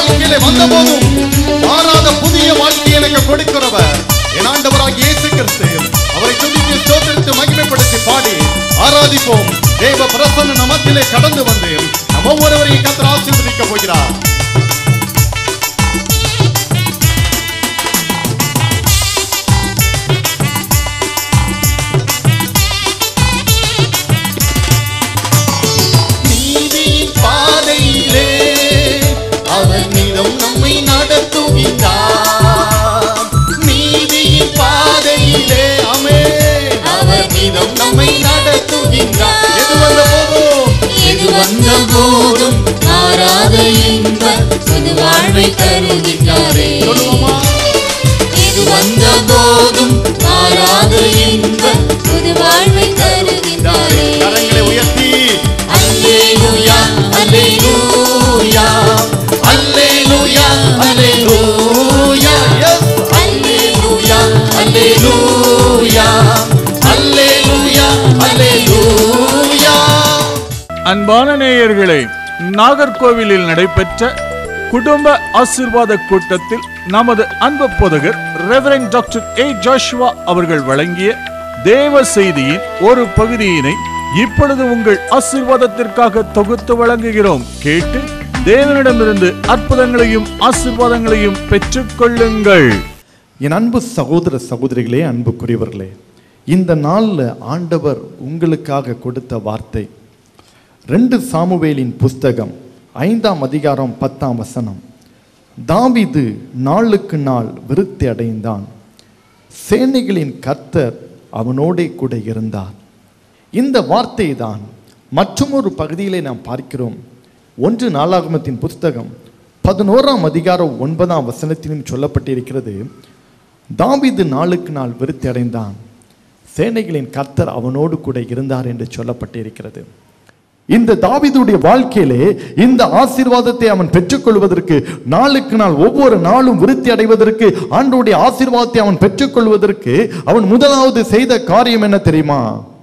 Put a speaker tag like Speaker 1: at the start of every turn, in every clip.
Speaker 1: வாழ்க்கையில வந்த போதும் மாறாத புதிய வாழ்க்கை எனக்கு கொடுக்கிறவர் என் ஆண்டவராக இயேசு கிறிஸ்து அவரை துதித்து ஸ்தோத்திரித்து மகிமைப்படுத்தி பாடி ஆராதிப்போம் தேவ பிரசன்ன நமத்திலே கடந்து வந்து நம் ஒவ்வொருவரையும் கத்தர் ஆசீர்வதிக்க போகிறார் நீதியின் பாதையிலே அவர் நிலம் நம்மை நடத்துகின்றார் நீதியின் பாதையிலே அமே அவர் நிலம் நம்மை நடத்துகின்றார் எது வந்த போதும்
Speaker 2: எது வந்த போதும் மாறாத இன்ப புது வாழ்வை தருகின்றாரே
Speaker 1: சொல்லுவோமா
Speaker 2: எது வந்த போதும் மாறாத இன்ப புது வாழ்வை தருகின்றாரே
Speaker 1: கரங்களை உயர்த்தி
Speaker 2: அல்லேலூயா அல்லேலூயா
Speaker 1: அல்லேலூயா அல்லேலூயா எஸ்
Speaker 2: அல்லேலூயா
Speaker 1: அல்லேலூயா அல்லேலூயா அல்லேலூயா
Speaker 3: அன்பான நேயர்களே நாகர்கோவிலில் நடைபெற்ற குடும்ப ஆசிர்வாத கூட்டத்தில் நமது அன்பு போதகர் ரெவரண்ட் டாக்டர் ஏ ஜாஷுவா அவர்கள் வழங்கிய தேவ செய்தியின் ஒரு பகுதியினை இப்பொழுது உங்கள் ஆசிர்வாதத்திற்காக தொகுத்து வழங்குகிறோம் கேட்டு தேவனிடமிருந்து அற்புதங்களையும் ஆசிர்வாதங்களையும் பெற்றுக்கொள்ளுங்கள்
Speaker 1: என் அன்பு சகோதர சகோதரிகளே அன்புக்குரியவர்களே இந்த நாளில் ஆண்டவர் உங்களுக்காக கொடுத்த வார்த்தை ரெண்டு சாமுவேலின் புஸ்தகம் ஐந்தாம் அதிகாரம் பத்தாம் வசனம் தாவீது நாளுக்கு நாள் விருத்தி அடைந்தான் சேனைகளின் கர்த்தர் அவனோடே கூட இருந்தார் இந்த வார்த்தை தான் மற்றொரு பகுதியிலே நாம் பார்க்கிறோம் ஒன்று நாளாகமத்தின் புஸ்தகம் பதினோராம் அதிகாரம் ஒன்பதாம் வசனத்திலும் சொல்லப்பட்டிருக்கிறது தாவீது நாளுக்கு நாள் விருத்தி அடைந்தான் சேனைகளின் கர்த்தர் அவனோடு கூட இருந்தார் என்று சொல்லப்பட்டிருக்கிறது இந்த தாவீதுடைய வாழ்க்கையிலே இந்த ஆசீர்வாதத்தை அவன் பெற்றுக்கொள்வதற்கு நாளுக்கு நாள் ஒவ்வொரு நாளும் விருத்தி அடைவதற்கு ஆண்டோடைய ஆசீர்வாதத்தை அவன் பெற்றுக்கொள்வதற்கு அவன் முதலாவது செய்த காரியம் என்ன தெரியுமா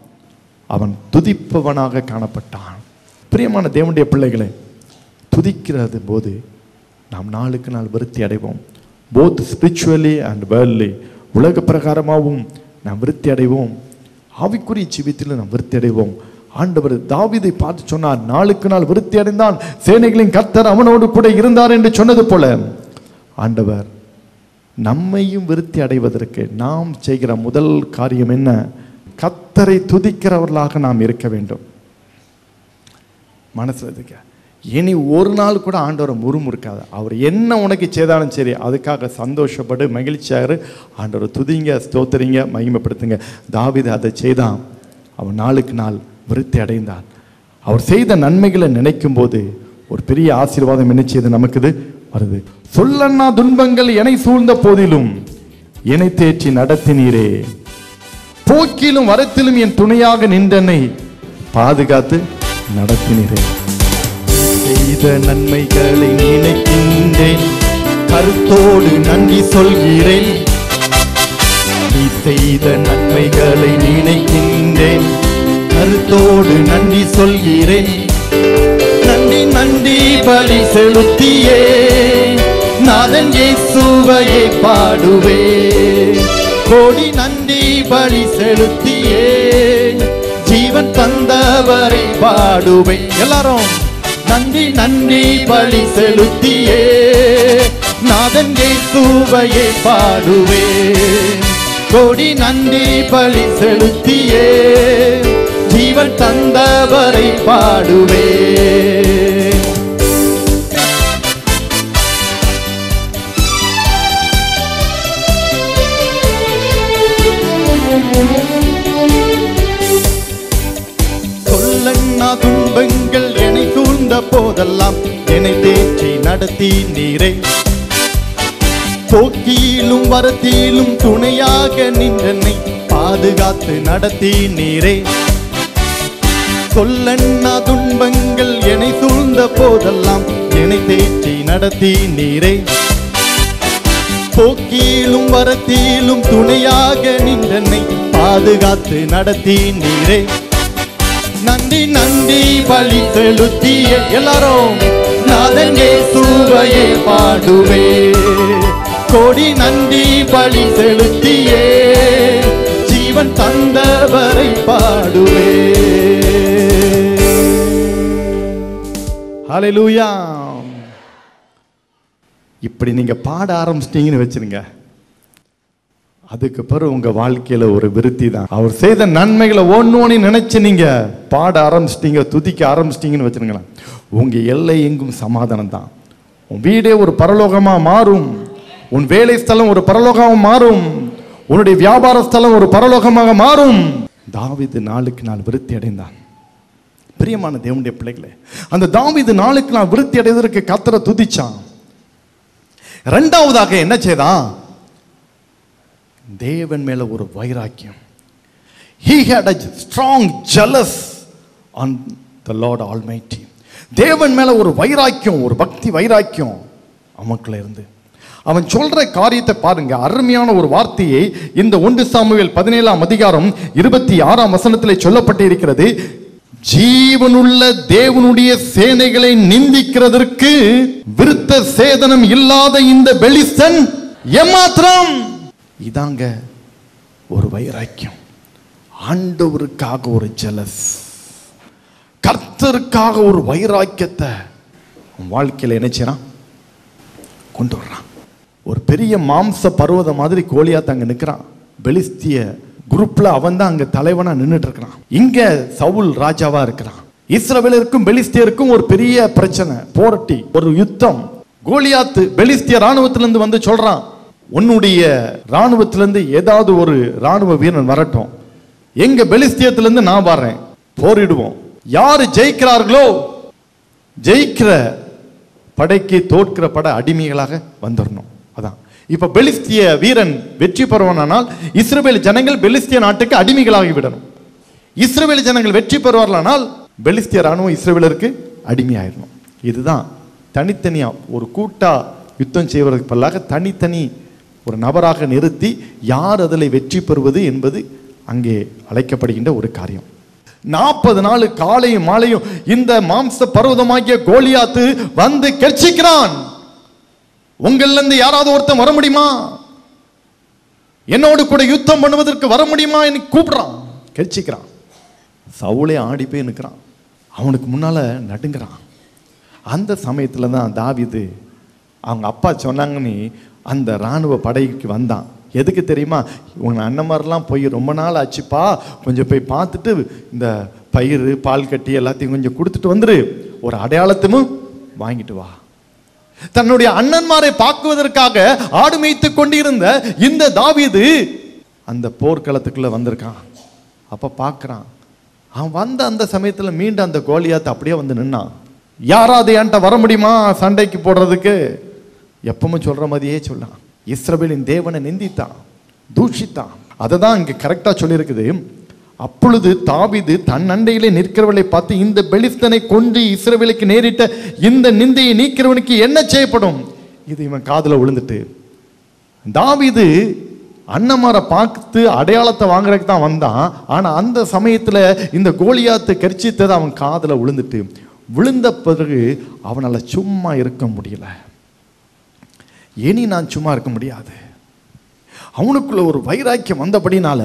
Speaker 1: அவன் துதிப்பவனாக காணப்பட்டான் பிரியமான தேவனுடைய பிள்ளைகளே துதிக்கிறது போது நாம் நாளுக்கு நாள் விருத்தி அடைவோம் போத் ஸ்பிரிச்சுவலி அண்ட் வேர்லி உலக பிரகாரமாகவும் நாம் விருத்தி அடைவோம் ஆவிக்குரிய ஜீவித்தில் நாம் விருத்தி அடைவோம் ஆண்டவர் தாவீதை பார்த்து சொன்னார் நாளுக்கு நாள் விருத்தி அடைந்தான் சேனைகளின் கர்த்தர் அவனோடு கூட இருந்தார் என்று சொன்னது போல ஆண்டவர் நம்மையும் விருத்தி அடைவதற்கு நாம் செய்கிற முதல் காரியம் என்ன கத்தரை துதிக்கிறவர்களாக நாம் இருக்க வேண்டும் மனசுல இருக்க இனி ஒரு நாள் கூட ஆண்டவரை முறுமுறுக்காது அவர் என்ன உனக்கு செய்தாலும் சரி அதுக்காக சந்தோஷப்படு மகிழ்ச்சியாரு ஆண்டவரை துதிங்க ஸ்தோத்திரிங்க மகிமைப்படுத்துங்க தாவீது அதை செய்தான் அவன் நாளுக்கு நாள் விருத்தி அடைந்தான் அவர் செய்த நன்மைகளை நினைக்கும் போது ஒரு பெரிய ஆசீர்வாதம் என்ன செய்து நமக்கு இது வருது சொல்லண்ணா துன்பங்கள் என்னை சூழ்ந்த போதிலும் என்னை தேற்றி நடத்தினீரே போக்கிலும் வரத்திலும் என் துணையாக நின்றனை பாதுகாத்து நடத்தினீரே செய்த நன்மைகளை நினைக்கின்றேன் கருத்தோடு நன்றி சொல்கிறேன் நீ செய்த நன்மைகளை நினைக்கின்றேன் கருத்தோடு நன்றி சொல்கிறேன் நன்றி நன்றி பலி செலுத்தியே நாதன் இயேசுவையை பாடுவே கோடி நன்றி பலி செலுத்தியே ஜீவன் தந்தவரை பாடுவே எல்லாரும் நன்றி நன்றி பலி செலுத்தியே நாதன் இயேசுவையை பாடுவே கோடி நன்றி பலி செலுத்தியே ஜீவன் தந்தவரை பாடுவே சொல்லண்ணா துன்பங்கள் என்னை சூழ்ந்த போதெல்லாம் என்னை தேற்றி நடத்தி நீரை போக்கியிலும் வரத்திலும் துணையாக நின்றனை பாதுகாத்து நடத்தி நீரே சொல்லண்ணா துன்பங்கள் என்னை சூழ்ந்த போதெல்லாம் என்னை தேற்றி நடத்தி நீரே போக்கியிலும் வரத்திலும் துணையாக நின்றனை பாதுகாத்து நடத்தி நீரே நன்றி நன்றி பலி செலுத்திய எல்லாரும் நாதன் இயேசுவையே பாடுவே கோடி நன்றி பலி செலுத்தியே ஜீவன் தந்தவரை பாடுவே ஹalleluya இப்படி நீங்க பாட ஆரம்பிச்சிட்டீங்கன்னு வச்சிருங்க அதுக்கு பிறகு உங்க வாழ்க்கையில ஒரு விருத்தி தான் அவர் செய்த நன்மைகளை ஒன்று ஒன்று நினைச்சு நீங்க பாட ஆரம்பிச்சிட்டீங்க துதிக்க ஆரம்பிச்சிட்டீங்கன்னு வச்சிருங்களேன் உங்க எல்லை எங்கும் சமாதானம் தான் உன் வீடே ஒரு பரலோகமா மாறும் உன் வேலை ஸ்தலம் ஒரு பரலோகமாக மாறும் உன்னுடைய வியாபார ஸ்தலம் ஒரு பரலோகமாக மாறும் தாவீது நாளுக்கு நாள் விருத்தி அடைந்தான் பிரியமான தேவனுடைய பிள்ளைகளே அந்த தாவீது நாளுக்கு நாள் விருத்தி அடைவதற்கு கத்தரை துதிச்சான் இரண்டாவதாக என்ன செய்தான் தேவன் மேல ஒரு வைராக்கியம் he had a strong jealous on the lord almighty தேவன் மேல ஒரு வைராக்கியம் ஒரு பக்தி வைராக்கியம் அவனுக்குள்ள இருந்து அவன் சொல்ற காரியத்தை பாருங்க அருமையான ஒரு வார்த்தையை இந்த ஒன்று சாமுவேல் பதினேழாம் அதிகாரம் இருபத்தி ஆறாம் வசனத்திலே சொல்லப்பட்டு இருக்கிறது ஜீவனுள்ள தேவனுடைய சேனைகளை நிந்திக்கிறதற்கு விருத்த சேதனம் இல்லாத இந்த பெலிஸ்தன் ஏமாத்திரம் இதாங்க ஒரு வைராக்கியம் ஆண்டவருக்காக ஒரு ஜெலஸ் கர்த்தருக்காக ஒரு வைராக்கியத்தை உன் வாழ்க்கையில என்ன செய்யறான் கொண்டு வர்றான் ஒரு பெரிய மாம்ச பர்வதம் மாதிரி கோலியாத் அங்க நிக்கிறான் பெலிஸ்திய குரூப்ல அவன் தான் அங்க தலைவனா நின்னுட்டு இருக்கிறான் இங்க சவுல் ராஜாவா இருக்கிறான் இஸ்ரவேலருக்கும் பெலிஸ்தியருக்கும் ஒரு பெரிய பிரச்சனை போராட்டி ஒரு யுத்தம் கோலியாத்து பெலிஸ்திய ராணுவத்திலிருந்து வந்து சொல்றான் உன்னுடைய ராணுவத்திலிருந்து ஏதாவது ஒரு ராணுவ வீரன் வரட்டும் எங்க பெலிஸ்தியத்திலிருந்து நான் வர்றேன் போரிடுவோம் யாரு ஜெயிக்கிறார்களோ ஜெயிக்கிற படைக்கு தோற்கிற படை அடிமைகளாக வந்துடணும் அதான் இப்ப பெலிஸ்திய வீரன் வெற்றி பெறுவானால் இஸ்ரவேல் ஜனங்கள் பெலிஸ்திய நாட்டுக்கு அடிமைகளாகி விடணும் இஸ்ரவேல் ஜனங்கள் வெற்றி பெறுவார்களானால் பெலிஸ்திய ராணுவம் இஸ்ரவேலருக்கு அடிமையாயிடணும் இதுதான் தனித்தனியா ஒரு கூட்டா யுத்தம் செய்வதற்கு பதிலாக தனித்தனி ஒரு நபராக நிறுத்தி யார் அதில் வெற்றி பெறுவது என்பது அங்கே அழைக்கப்படுகின்ற ஒரு காரியம் நாற்பது நாள் காலையும் மாலையும் இந்த மாம்ச பர்வதமாகிய கோலியாத்து வந்து கெர்ச்சிக்கிறான் உங்கள்ல இருந்து யாராவது ஒருத்தன் வர முடியுமா என்னோடு கூட யுத்தம் பண்ணுவதற்கு வர முடியுமா என்று கூப்பிடுறான் கெர்ச்சிக்கிறான் சவுளே ஆடி போய் நிற்கிறான் அவனுக்கு முன்னால நடுங்கிறான் அந்த சமயத்துல தான் தாவீது அவங்க அப்பா சொன்னாங்கன்னு அந்த ராணுவ படைக்கு வந்தான் எதுக்கு தெரியுமா உங்க அண்ணன் மாதிரிலாம் போய் ரொம்ப நாள் ஆச்சுப்பா கொஞ்சம் போய் பார்த்துட்டு இந்த பயிர் பால் கட்டி எல்லாத்தையும் கொஞ்சம் கொடுத்துட்டு வந்துரு ஒரு அடையாளத்தையும் வாங்கிட்டு வா தன்னுடைய அண்ணன்மாரை பார்க்குவதற்காக ஆடு மேய்த்து கொண்டிருந்த இந்த தாவீது அந்த போர்க்களத்துக்குள்ள வந்திருக்கான் அப்ப பார்க்கறான் அவன் வந்த அந்த சமயத்துல மீண்டும் அந்த கோலியாத்து அப்படியே வந்து நின்னான் யாராவது என்கிட்ட வர முடியுமா சண்டைக்கு போடுறதுக்கு எப்பவும் சொல்ற மாதிரியே சொன்னான் இஸ்ரவேலின் தேவனை நிந்தித்தான் தூஷித்தான் அதை தான் இங்க கரெக்டா சொல்லியிருக்குது அப்பொழுது தாவீது தன் அண்டையிலே நிற்கிறவளை பார்த்து இந்த பெலிஸ்தனை கொன்று இஸ்ரவேலுக்கு நேரிட்ட இந்த நிந்தையை நீக்கிறவனுக்கு என்ன செய்யப்படும் இது இவன் காதுல விழுந்துட்டு தாவீது அன்னமாரை பார்த்து அடையாளத்தை வாங்குறதுக்கு தான் வந்தான் ஆனா அந்த சமயத்துல இந்த கோலியாத்து கரிச்சித்தது அவன் காதுல விழுந்துட்டு விழுந்த பிறகு அவனால சும்மா இருக்க முடியல இனி நான் சும்மா இருக்க முடியாது அவனுக்குள்ள ஒரு வைராக்கியம் வந்தபடினால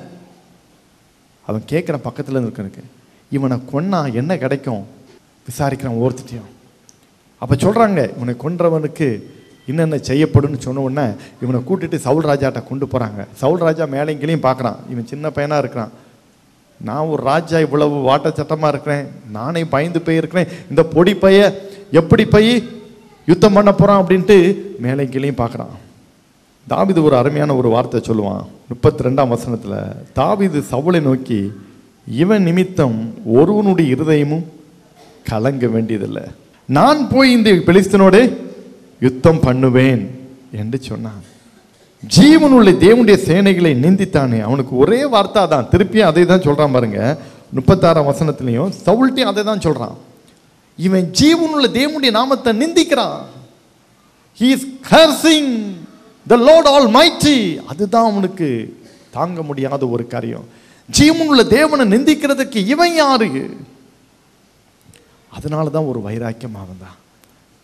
Speaker 1: அவன் கேட்குற பக்கத்தில் இருக்கனுக்கு இவனை கொன்னா என்ன கிடைக்கும் விசாரிக்கிறான் ஒவ்வொருத்தையும் அப்போ சொல்கிறாங்க இவனை கொன்றவனுக்கு என்னென்ன செய்யப்படும்னு சொன்ன உடனே இவனை கூட்டிட்டு சவுல் ராஜாட்ட கொண்டு போகிறாங்க சவுல் ராஜா மேலைங்களையும் பார்க்குறான் இவன் சின்ன பையனாக இருக்கிறான் நான் ஒரு ராஜா இவ்வளவு வாட்ட சட்டமாக இருக்கிறேன் நானே பயந்து போயிருக்கிறேன் இந்த பொடி பைய எப்படி போய் யுத்தம் பண்ண போகிறான் அப்படின்ட்டு மேலைங்களையும் பார்க்குறான் தாவீது ஒரு அருமையான ஒரு வார்த்தை சொல்லுவான் முப்பத்தி ரெண்டாம் வசனத்தில் தாவீது சவுளை நோக்கி இவன் நிமித்தம் ஒருவனுடைய இருதயமும் கலங்க வேண்டியதில்லை நான் போய் இந்த பெலிஸ்தனோடு யுத்தம் பண்ணுவேன் என்று சொன்னான் ஜீவனுள்ள தேவனுடைய சேனைகளை நிந்தித்தானே அவனுக்கு ஒரே வார்த்தை தான் திருப்பியும் அதை தான் சொல்றான் பாருங்க முப்பத்தாறாம் வசனத்திலையும் சவுல்ட்டையும் அதை தான் சொல்றான் இவன் ஜீவனுள்ள தேவனுடைய நாமத்தை நிந்திக்கிறான் he is cursing the lord almighty அதுதான் அவனுக்கு தாங்க முடியாத ஒரு காரியம் ஜீவனுள்ள தேவனை நிந்திக்கிறதுக்கு இவன் யாரு அதனால தான் ஒரு வைராக்கியம் அவன் தான்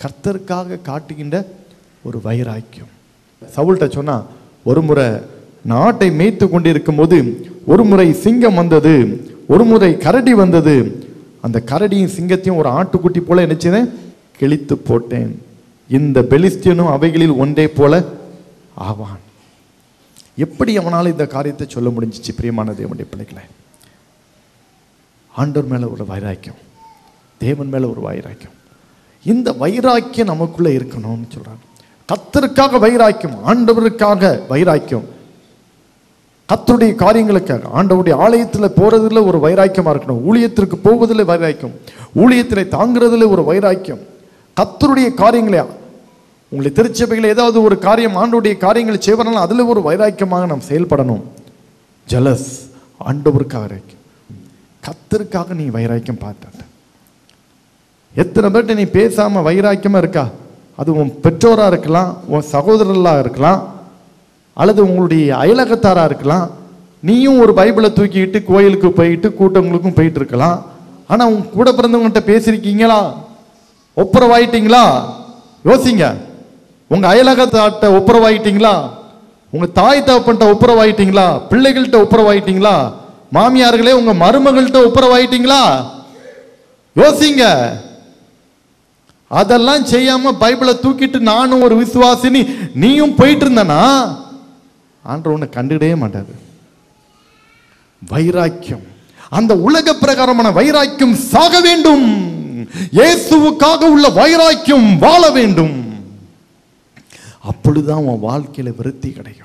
Speaker 1: கர்த்தருக்காக காட்டுகின்ற ஒரு வைராக்கியம் சவுல்கிட்ட சொன்னா ஒரு முறை நாட்டை மேய்த்து கொண்டிருக்கும் போது ஒரு முறை சிங்கம் வந்தது ஒரு முறை கரடி வந்தது அந்த கரடியும் சிங்கத்தையும் ஒரு ஆட்டுக்குட்டி போல என்ன செய்தேன் கிழித்து போட்டேன் இந்த பெலிஸ்தியனும் அவைகளில் ஒன்றே போல ஆவான் எப்படி அவனால் இந்த காரியத்தை சொல்ல முடிஞ்சிச்சு பிரியமான தேவனுடைய பிள்ளைகளை ஆண்டவர் மேல ஒரு வைராக்கியம் தேவன் மேல ஒரு வைராக்கியம் இந்த வைராக்கியம் நமக்குள்ள இருக்கணும்னு சொல்றாங்க கத்தருக்காக வைராக்கியம் ஆண்டவருக்காக வைராக்கியம் கத்தருடைய காரியங்களுக்காக ஆண்டவருடைய ஆலயத்துல போறதுல ஒரு வைராக்கியமா இருக்கணும் ஊழியத்திற்கு போவதில் வைராக்கியம் ஊழியத்திலே தாங்குறதுல ஒரு வைராக்கியம் கத்தருடைய காரியங்களே உங்களை திருச்சபைகள் ஏதாவது ஒரு காரியம் ஆண்டவருடைய காரியங்களை செய்வதனால அதுல ஒரு வைராக்கியமாக நாம் செயல்படணும் ஜலஸ் ஆண்டவருக்காக வைராக்கியம் கத்தருக்காக நீ வைராக்கியம் பார்த்த எத்தனை பேர்ட்ட நீ பேசாம வைராக்கியமா இருக்கா அது உன் பெற்றோரா இருக்கலாம் உன் சகோதரர்களா இருக்கலாம் அல்லது உங்களுடைய அயலகத்தாரா இருக்கலாம் நீயும் ஒரு பைபிளை தூக்கிட்டு கோயிலுக்கு போயிட்டு கூட்டங்களுக்கும் போயிட்டு இருக்கலாம் ஆனா உன் கூட பிறந்தவங்ககிட்ட பேசியிருக்கீங்களா ஒப்புரவாயிட்டீங்களா யோசிங்க உங்க அயலகத்தாட்ட ஒப்புரவாயிட்டீங்களா உங்க தாய் தகப்பன்ட்ட ஒப்புரவாயிட்டீங்களா பிள்ளைகள்கிட்ட ஒப்புரவாயிட்டீங்களா மாமியார்களே உங்க மருமகள்கிட்ட ஒப்புரவாயிட்டீங்களா யோசிங்க அதெல்லாம் செய்யாம பைபிளை தூக்கிட்டு நானும் ஒரு விசுவாசினி நீயும் போயிட்டு இருந்தனா ஆண்டவர் உன்னை கண்டுக்கிடவே மாட்டாரு வைராக்கியம் அந்த உலக பிரகாரமான வைராக்கியம் சாக வேண்டும் இயேசுவுக்காக உள்ள வைராக்கியம் வாழ வேண்டும் அப்பொழுதுதான் உன் வாழ்க்கையில விருத்தி கிடைக்கும்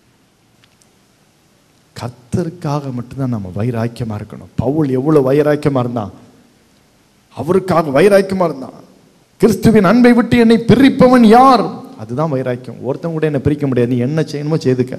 Speaker 1: கர்த்தருக்காக மட்டும்தான் நம்ம வைராக்கியமா இருக்கணும் பவுல் எவ்வளவு வைராக்கியமா இருந்தான் அவருக்காக வைராக்கியமா இருந்தான் கிறிஸ்துவின் அன்பை விட்டு என்னை பிரிப்பவன் யார் அதுதான் வைராக்கியம் ஒருத்தன் கூட என்னை பிரிக்க முடியாது நீ என்ன செய்யணுமோ செய்துக்க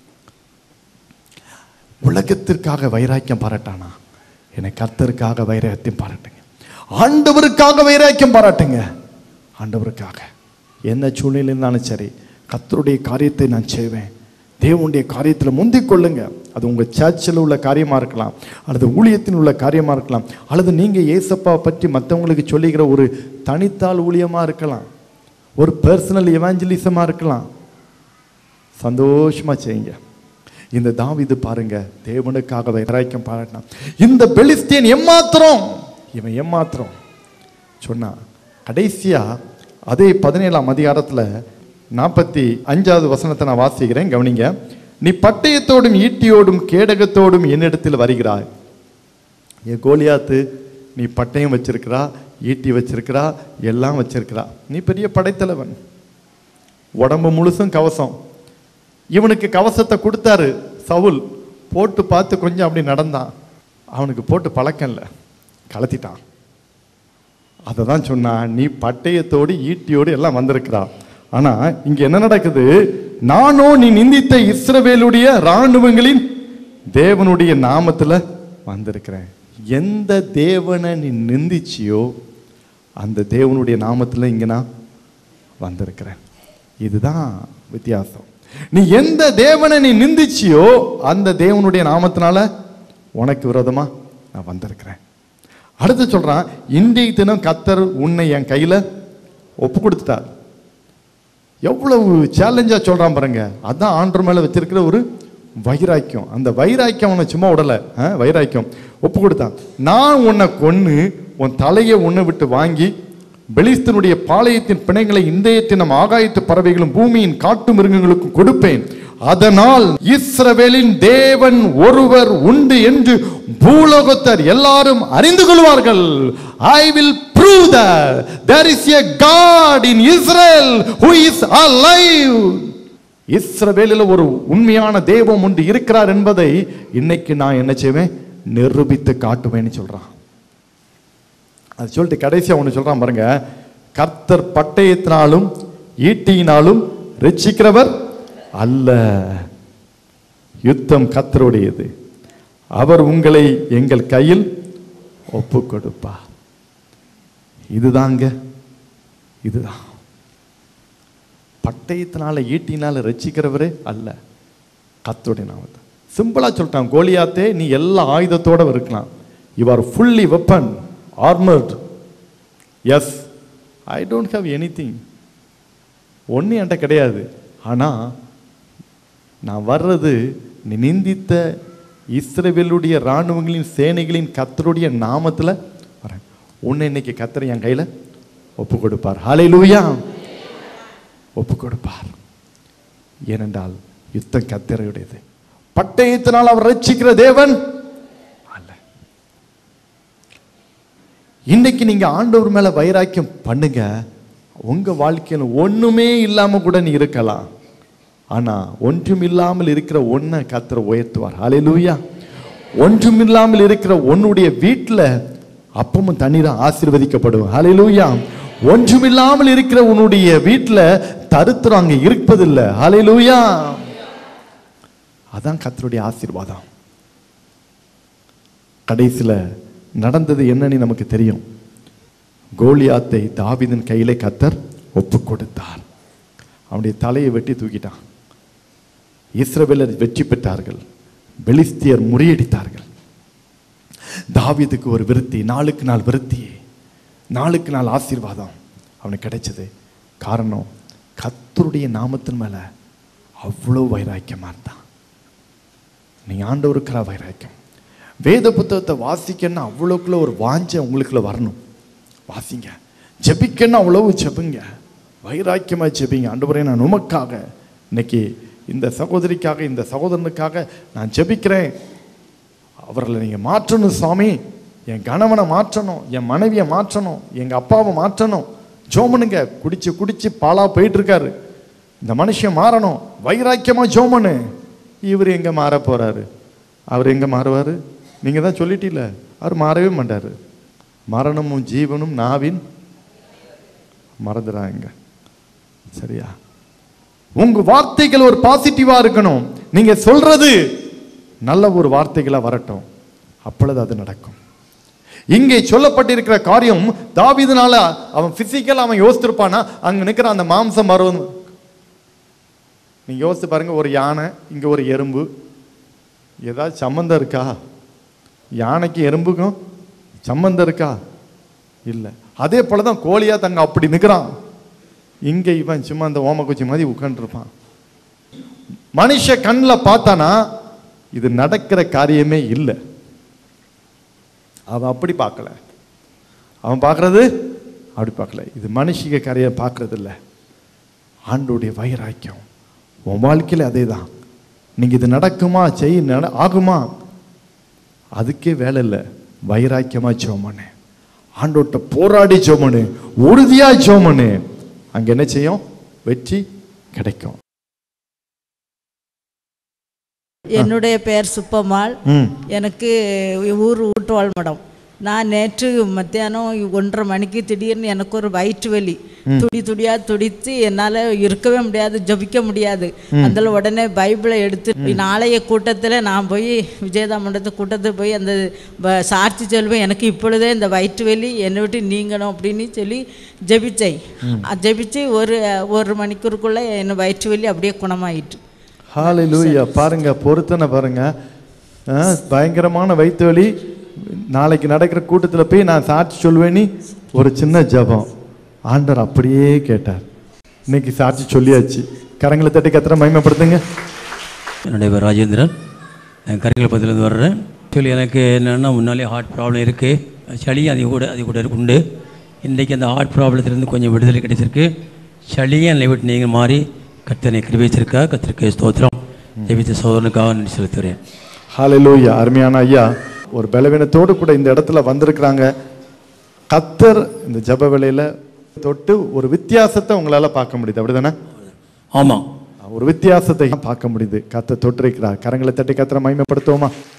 Speaker 1: உலகத்திற்காக வைராக்கியம் பாராட்டானா என்னை கர்த்தருக்காக வைராக்கியம் பாராட்டுங்க ஆண்டவருக்காக வைராக்கியம் பாராட்டுங்க ஆண்டவருக்காக என்ன சூழ்நிலை இருந்தாலும் சரி கர்த்தருடைய காரியத்தை நான் செய்வேன் தேவனுடைய காரியத்தில் முந்திக் கொள்ளுங்க அது உங்கள் சர்ச்சில் உள்ள காரியமாக இருக்கலாம் அல்லது ஊழியத்தில் உள்ள காரியமாக இருக்கலாம் அல்லது நீங்கள் ஏசப்பா பற்றி மற்றவங்களுக்கு சொல்லிக்கிற ஒரு தனித்தாள் ஊழியமாக இருக்கலாம் ஒரு பர்சனல் எவாஞ்சலிசமாக இருக்கலாம் சந்தோஷமா செய்யுங்க இந்த தாவீது பாருங்க தேவனுக்காக வைராக்கியம் பாராட்டினான் இந்த பெலிஸ்தீன் எம்மாத்திரம் இவன் எம்மாத்திரம் சொன்னா கடைசியா அதே பதினேழாம் அதிகாரத்துல நாற்பத்தி அஞ்சாவது வசனத்தை நான் வாசிக்கிறேன் கவனிங்க நீ பட்டயத்தோடும் ஈட்டியோடும் கேடகத்தோடும் என்னிடத்தில் வருகிறாய் ஏ கோலியாத்து நீ பட்டயம் வச்சிருக்கிறா ஈட்டி வச்சிருக்கிறா எல்லாம் வச்சிருக்கிறா நீ பெரிய படைத்தலைவன் உடம்பு முழுசும் கவசம் இவனுக்கு கவசத்தை கொடுத்தாரு சவுல் போட்டு பார்த்து கொஞ்சம் அப்படி நடந்தான் அவனுக்கு போட்டு பழக்கம் இல்லை கலத்திட்டான் அதை தான் சொன்னான் நீ பட்டயத்தோடு ஈட்டியோடு எல்லாம் வந்திருக்கிறா ஆனா இங்க என்ன நடக்குது நானோ நீ நிந்தித்த இஸ்ரவேலுடைய இராணுவங்களின் தேவனுடைய நாமத்துல வந்திருக்கிறேன் எந்த தேவனை நீ நிந்திச்சியோ அந்த தேவனுடைய நாமத்துல இங்க நான் வந்திருக்கிறேன் இதுதான் வித்தியாசம் நீ எந்த தேவனை நீ நிந்திச்சியோ அந்த தேவனுடைய நாமத்தினால உனக்கு விரோதமா நான் வந்திருக்கிறேன் அடுத்து சொல்றான் இன்றைய தினம் கத்தர் உன்னை என் கையில ஒப்பு கொடுத்துட்டார் எவ்வளவு சேலஞ்சா சொல்றான் பாருங்க அதான் ஆண்டர் மேல வச்சிருக்கிற ஒரு வைராக்கியம் அந்த வைராக்கியம் அவனை சும்மா விடல ஆ, வைராக்கியம் ஒப்பு கொடுத்தான் நான் உன்னை கொன்னு உன் தலையை உன்னை விட்டு வாங்கி பெலிஸ்தனுடைய பாளையத்தின் பிணைகளை இந்தயத்தினம் ஆகாயத்து பறவைகளும் பூமியின் காட்டு மிருகங்களுக்கும் கொடுப்பேன் அதனால் இஸ்ரவேலின் தேவன் ஒருவர் உண்டு என்று பூலோகத்தர் எல்லாரும் அறிந்து கொள்வார்கள் I will prove that there is a God in Israel who is alive இஸ்ரவேலில் ஒரு உண்மையான தெய்வம் உண்டு இருக்கிறார் என்பதை இன்னைக்கு நான் என்ன செய்வேன் நிரூபித்து காட்டுவேன்னு சொல்றான் அது சொல்லிட்டு கடைசியா ஒன்று சொல்றான் பாருங்க கர்த்தர் பட்டயத்தினாலும் ஈட்டியினாலும் ரட்சிக்கிறவர் அல்ல யுத்தம் கர்த்தருடையது அவர் உங்களை எங்கள் கையில் ஒப்பு கொடுப்பார் இதுதாங்க இதுதான் பட்டயத்தினால ஈட்டினால ரட்சிக்கிறவரே அல்ல கத்தோடைய நாமத்தை சிம்பிளா சொல்லிட்டான் கோலியாத்தே நீ எல்லா ஆயுதத்தோட இருக்கலாம் you are fully weapon armoured yes I don't have anything ஒன்றும் என்கிட்ட கிடையாது ஆனால் நான் வர்றது நீ நிந்தித்த இஸ்ரவேலுடைய இராணுவங்களின் சேனைகளின் கத்தருடைய நாமத்தில் வரேன் உன்னை இன்னைக்கு கத்தர் என் கையில் ஒப்பு கொடுப்பார் ஹalleluya ஒப்பு கொடுப்பார் ஏனென்றால் யுத்தம் கத்தரையுடையது பட்டயத்தினால் அவர் ரட்சிக்கிற தேவன் அல்ல இன்னைக்கு நீங்க ஆண்டவர் மேல வைராக்கியம் பண்ணுங்க உங்க வாழ்க்கையில ஒண்ணுமே இல்லாம கூட நீ இருக்கலாம் ஆனா ஒன்றும் இல்லாமல் இருக்கிற ஒன்றை கத்தரை உயர்த்துவார் ஹalleluya ஒன்றும் இல்லாமல் இருக்கிற உன்னுடைய வீட்டுல அப்பமும் தண்ணீரும் ஆசீர்வதிக்கப்படும் ஹalleluya ஒன்றும் இல்லாமல் இருக்கிற உன்னுடைய வீட்டுல தருத்திரம் அங்க இருப்பதில்லை ஹalleluya அதான் கத்தருடைய ஆசீர்வாதம் கடைசியில் நடந்தது என்னன்னு நமக்கு தெரியும் கோலியாத்தை தாவீதின் கையிலே கத்தர் ஒப்பு கொடுத்தார் அவனுடைய தலையை வெட்டி தூக்கிட்டான் இஸ்ரவேலர் வெற்றி பெற்றார்கள் பெலிஸ்தியர் முறியடித்தார்கள் தாவீதுக்கு ஒரு விருத்தி நாளுக்கு நாள் விருத்தி நாளுக்கு நாள் ஆசீர்வாதம் அவனுக்கு கிடைச்சது காரணம் கத்தருடைய நாமத்தின் மேல அவ்வளோ வைராக்கியமா இருந்தான் நீங்க ஆண்டவருக்கிற வைராக்கியம் வேத புத்தகத்தை வாசிக்கணும்னா அவ்வளோக்குள்ள ஒரு வாஞ்சை உங்களுக்குள்ள வரணும் வாசிங்க ஜெபிக்கணும் அவ்வளவு ஜெபிங்க வைராக்கியமா ஜெபிங்க ஆண்டவரே நான் உமக்காக இன்னைக்கு இந்த சகோதரிக்காக இந்த சகோதரனுக்காக நான் ஜெபிக்கிறேன் அவர்களை நீங்கள் மாற்றணும் சாமி என் கணவனை மாற்றணும் என் மனைவியை மாற்றணும் எங்கள் அப்பாவை மாற்றணும் ஜோமனுங்க குடிச்சு குடிச்சு பாலா போயிட்டு இருக்காரு இந்த மனுஷன் மாறணும் வைராக்கியமா ஜோமனு இவர் எங்க மாற போறாரு அவர் எங்க மாறுவாரு நீங்க தான் சொல்லிட்டீல அவர் மாறவே மாட்டாரு மரணமும் ஜீவனும் நாவின் மறந்துடாங்க சரியா உங்க வார்த்தைகள் ஒரு பாசிட்டிவா இருக்கணும் நீங்க சொல்றது நல்ல ஒரு வார்த்தைகளா வரட்டும் அப்பொழுது அது நடக்கும் இங்கே சொல்லப்பட்டிருக்கிற காரியம் தாவீதுனால அவன் பிசிக்கல் அவன் யோசித்திருப்பானா அங்க நிக்கிற அந்த மாம்சம் வரும் நீங்க யோசித்து பாருங்க ஒரு யானை இங்க ஒரு எறும்பு ஏதாவது சம்மந்தம் இருக்கா யானைக்கு எறும்புக்கும் சம்மந்தம் இருக்கா இல்லை அதே போல தான் கோழியா தங்க அப்படி நிற்கிறான் இங்க இவன் சும்மா அந்த ஓமக்குச்சி மாதிரி உட்காந்துருப்பான் மனுஷ கண்ணில் பார்த்தானா இது நடக்கிற காரியமே இல்லை அவன் அப்படி பார்க்கல அவன் பார்க்கறது அப்படி பார்க்கல இது மனுஷிக காரியம் பார்க்கறது இல்லை ஆண்டோடைய வைராக்கியம் உன் வாழ்க்கையில் அதே தான் நீங்கள் இது நடக்குமா செய் நட ஆகுமா அதுக்கே வேலை இல்லை வைராக்கியமா ஜோமனு ஆண்டோட்ட போராடி ஜோமனு உறுதியா ஜோமனு அங்க என்ன செய்யும் வெற்றி கிடைக்கும்
Speaker 4: என்னுடைய பெயர் சுப்பம்மாள்
Speaker 1: ம்
Speaker 4: எனக்கு ஊர் ஊட்டுவாள் மடம் நான் நேற்று மத்தியானம் ஒன்றரை மணிக்கு திடீர்னு எனக்கு ஒரு வயிற்று வலி துடி துடியா துடித்து என்னால் இருக்கவே முடியாது ஜபிக்க முடியாது அதில் உடனே பைபிளை எடுத்து நாளைய கூட்டத்தில் நான் போய் விஜயதா மண்டலத்து கூட்டத்தில் போய் அந்த ப- சாட்சி சொல்வேன் எனக்கு இப்பொழுதே இந்த வயிற்று வலி என்னை விட்டு நீங்கணும் அப்படின்னு சொல்லி ஜெபிச்சேன் ஜெபிச்சு ஒரு ஒரு மணிக்கூருக்குள்ளே என் வயிற்று வலி அப்படியே குணமாயிட்டு
Speaker 1: ஹalleluya பாருங்க பொருத்தனை பாருங்க ஆ, பயங்கரமான வயிற்று வலி நாளைக்கு நடக்கிற கூட்டத்துல போய் நான் சாட்சி சொல்வேன்னு ஒரு சின்ன ஜெபம் ஆண்டவர் அப்படியே கேட்டார் இன்னைக்கு சாட்சி சொல்லியாச்சு கரங்களை தட்டி கத்திர மகிமைப்படுத்துங்க
Speaker 5: என்னுடைய பேர் ராஜேந்திரன் நான் கரிகலப்பத்திலேருந்து வர்றேன் ஆக்சுவலி எனக்கு என்னென்னா முன்னாலே ஹார்ட் ப்ராப்ளம் இருக்குது சளி அது கூட அது கூட உண்டு இன்றைக்கி அந்த ஹார்ட் ப்ராப்ளத்திலேருந்து கொஞ்சம் விடுதலை கிடைச்சிருக்கு சளியை என்னை விட்டு நீங்கள் மாறி கத்தனை கிருபிச்சிருக்கா கத்திரிக்கை ஸ்தோத்திரம் ஜெபித்த சோதரனுக்காக நன்றி செலுத்துகிறேன்
Speaker 1: ஹalleluya அருமையான ஐயா ஒரு பலவீனத்தோடு கூட இந்த இடத்துல வந்திருக்கிறாங்க கத்தர் இந்த ஜெப வேளையில தொட்டு ஒரு வித்தியாசத்தை உங்களால பார்க்க முடியுது அப்படிதானே
Speaker 5: ஆமாம்
Speaker 1: ஒரு வித்தியாசத்தை பார்க்க முடியுது கத்த தொட்டிருக்கிறார் கரங்களை தட்டி கத்திர மகிமைப்படுத்துவோமா